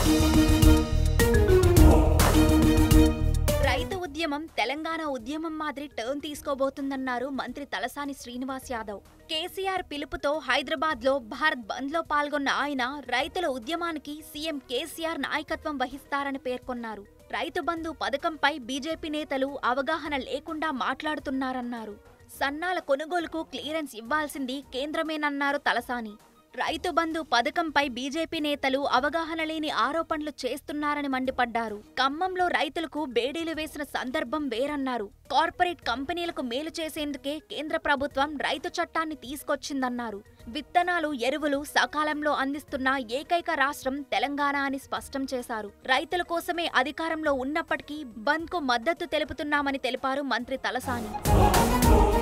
రైతు ఉద్యమం తెలంగాణ ఉద్యమం మాదిరి టర్న్ తీసుకోబోతుందన్నారు మంత్రి తలసాని శ్రీనివాస్ యాదవ్ కేసీఆర్ పిలుపుతో హైదరాబాద్ లో భారత్ బంద్ లో పాల్గొన్న ఆయన రైతుల ఉద్యమానికి సీఎం కేసీఆర్ నాయకత్వం వహిస్తారని పేర్కొన్నారు రైతు బంధు పథకంపై బీజేపీ నేతలు అవగాహన లేకుండా మాట్లాడుతున్నారన్నారు సన్నాల కొనుగోలుకు క్లియరెన్స్ ఇవ్వాల్సింది కేంద్రమేనన్నారు తలసాని రైతు బంధు పథకంపై బీజేపీ నేతలు అవగాహన లేని ఆరోపణలు చేస్తున్నారని మండిపడ్డారు ఖమ్మంలో రైతులకు బేడీలు వేసిన సందర్భం వేరన్నారు కార్పొరేట్ కంపెనీలకు మేలు చేసేందుకే కేంద్ర ప్రభుత్వం రైతు చట్టాన్ని తీసుకొచ్చిందన్నారు విత్తనాలు ఎరువులు సకాలంలో అందిస్తున్న ఏకైక రాష్ట్రం తెలంగాణ అని స్పష్టం చేశారు రైతుల కోసమే అధికారంలో ఉన్నప్పటికీ బంద్కు మద్దతు తెలుపుతున్నామని తెలిపారు మంత్రి తలసాని